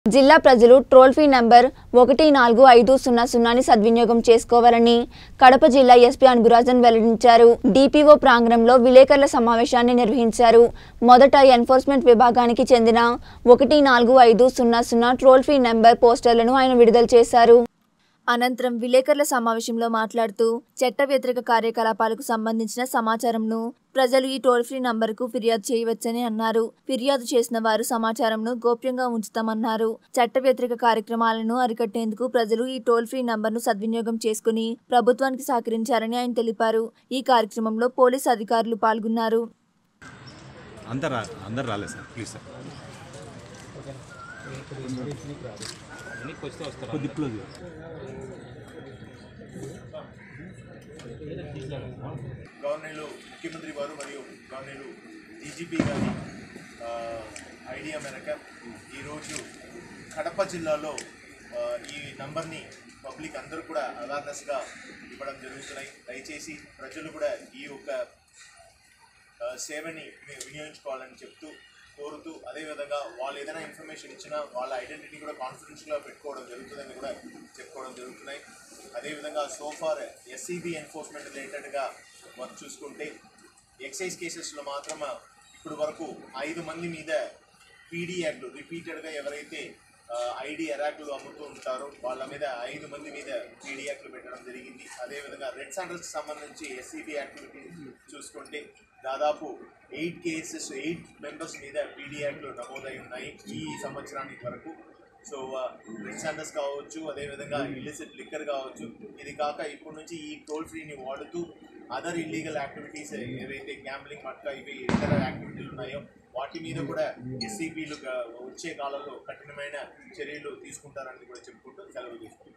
జిల్లా ప్రజలు troll fee number ఒకటి నాలుగు ఐదు సున్నా సున్నాని సద్వినియోగం చేసుకోవాలని కడప జిల్లా ఎస్పీ అన్బురాజన్ వెల్లడించారు డిపిఓ ప్రాంగణంలో విలేకరుల సమావేశాన్ని నిర్వహించారు మొదట ఎన్ఫోర్స్మెంట్ విభాగానికి చెందిన ఒకటి నాలుగు ఐదు సున్నా సున్నా ట్రోల్ ఫీ నంబర్ పోస్టర్లను ఆయన విడుదల చేశారు అనంతరం విలేకరుల సమావేశంలో మాట్లాడుతూ చట్ట వ్యతిరేక కార్యకలాపాలకు సంబంధించిన సమాచారంను ప్రజలు ఈ టోల్ ఫ్రీ నంబర్కు ఫిర్యాదు చేయవచ్చని అన్నారు ఫిర్యాదు చేసిన వారు సమాచారంను గోప్యంగా ఉంచుతామన్నారు చట్ట వ్యతిరేక కార్యక్రమాలను అరికట్టేందుకు ప్రజలు ఈ టోల్ ఫ్రీ నంబర్ను సద్వినియోగం చేసుకుని ప్రభుత్వానికి సహకరించారని ఆయన తెలిపారు ఈ కార్యక్రమంలో పోలీసు అధికారులు పాల్గొన్నారు అందరు రా అందరు రాలేదు సార్ ప్లీజ్ సార్ కొద్ది క్లోజ్ గవర్నర్లు ముఖ్యమంత్రి వారు మరియు గవర్నర్లు డీజీపీ గారి ఆ, ఐడియా మేరకు ఈరోజు కడప జిల్లాలో ఆ, ఈ నంబర్ని పబ్లిక్ అందరూ కూడా అవేర్నెస్గా ఇవ్వడం జరుగుతున్నాయి దయచేసి ప్రజలు కూడా ఈ యొక్క ఆ, సేవని వి- వినియోగించుకోవాలని చెప్తూ కోరుతూ అదేవిధంగా వాళ్ళు ఏదైనా ఇన్ఫర్మేషన్ ఇచ్చినా వాళ్ళ ఐడెంటిటీ కూడా కాన్ఫిడెన్షియల్గా పెట్టుకోవడం జరుగుతుందని కూడా చెప్పుకోవడం జరుగుతున్నాయి అదేవిధంగా సోఫార్ ఎస్సీబీ ఎన్ఫోర్స్మెంట్ రిలేటెడ్గా వర్క్ చూసుకుంటే ఎక్సైజ్ కేసెస్లో మాత్రం ఇప్పుడు వరకు ఐదు మంది మీద పీడీ యాక్ట్లు రిపీటెడ్గా ఎవరైతే ఐడి ఎరాక్లు అమ్ముతూ ఉంటారో వాళ్ళ మీద ఐదు మంది మీద పీడీ యాక్ట్లు పెట్టడం జరిగింది అదేవిధంగా రెడ్ సెంటర్స్కి సంబంధించి ఎస్సీబీ యాక్టివిటీ చూసుకుంటే దాదాపు ఎయిట్ కేసెస్ ఎయిట్ మెంబర్స్ మీద పీడీ యాక్ట్లు నమోదై ఉన్నాయి ఈ సంవత్సరానికి వరకు సో రెడ్ సెంటర్స్ కావచ్చు అదేవిధంగా ఇల్లిసిట్ లిక్కర్ కావచ్చు ఇది కాక ఇప్పటి నుంచి ఈ టోల్ ఫ్రీని వాడుతూ అదర్ ఇల్లీగల్ యాక్టివిటీస్ ఏవైతే గ్యాంబ్లింగ్ మట్కా ఇవి ఇతర యాక్టివిటీలు ఉన్నాయో వాటి మీద కూడా ఎస్సీపీలు వచ్చే కాలంలో కఠినమైన చర్యలు తీసుకుంటారని కూడా చెప్పుకుంటూ సెలవు తీసుకుంటాం